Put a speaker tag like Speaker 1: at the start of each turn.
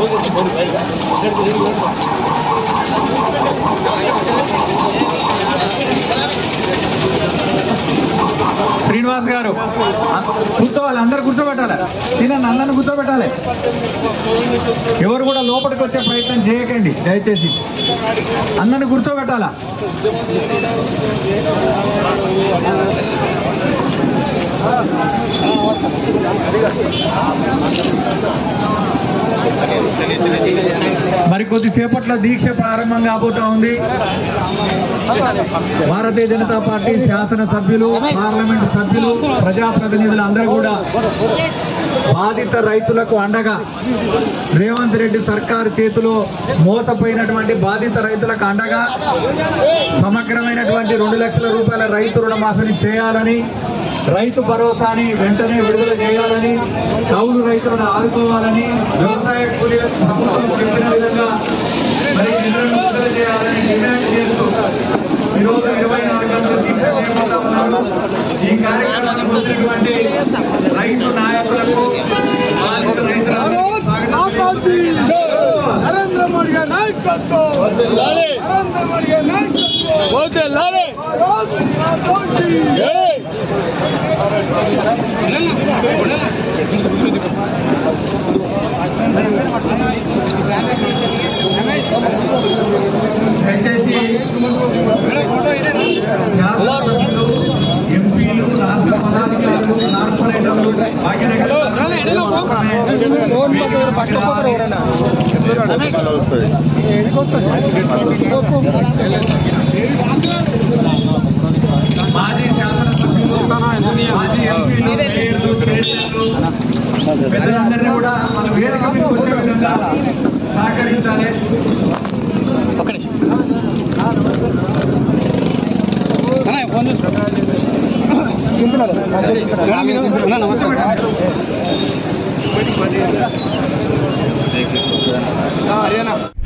Speaker 1: శ్రీనివాస్ గారు కూర్చోవాలి అందరు కూర్చోబెట్టాలి తినండి అన్నను కూర్చోబెట్టాలి ఎవరు కూడా లోపలికి వచ్చే ప్రయత్నం చేయకండి దయచేసి అన్నను కూర్చోబెట్టాలా మరి కొద్దిసేపట్లో దీక్ష ప్రారంభం కాబోతా ఉంది భారతీయ జనతా పార్టీ శాసనసభ్యులు పార్లమెంటు సభ్యులు ప్రజాప్రతినిధులు అందరూ కూడా బాధిత రైతులకు అండగా రేవంత్ రెడ్డి సర్కారు చేతిలో మోసపోయినటువంటి బాధిత రైతులకు అండగా సమగ్రమైనటువంటి రెండు లక్షల రూపాయల రైతు రుణమాఫీని చేయాలని రైతు భరోసాని వెంటనే విడుదల చేయాలని కౌలు రైతులను ఆదుకోవాలని వ్యవసాయ కూలీ ప్రభుత్వం చెప్పిన విధంగా మరి నిధులను విడుదల చేయాలని డిమాండ్ చేస్తూ ఈరోజు ఇరవై నాలుగు గంటల దీక్ష చేపడతా ఉన్నారు ఈ కార్యక్రమానికి వచ్చినటువంటి రైతు నాయకులకు బాధిత రైతులందరికీ స్వాగతం తెలియజేస్తున్నాను.
Speaker 2: నరేంద్ర మోడీ గారి నాయకత్వం నరేంద్ర మోడీ గారి నాయకత్వం
Speaker 1: దయచేసి శాసనసభ్యులు, ఎంపీలు రాష్ట్ర పదాధికారులు కార్పొరేటర్లు భాగ్యనగర్ మాజీ శాసనసభ్యులు మాజీ ఎంపీలు మేయర్లు చైర్మన్లు పెద్దలందరినీ కూడా మన వేదిక మీదకి వచ్చే విధంగా సహకరించాలి
Speaker 2: హర్యానా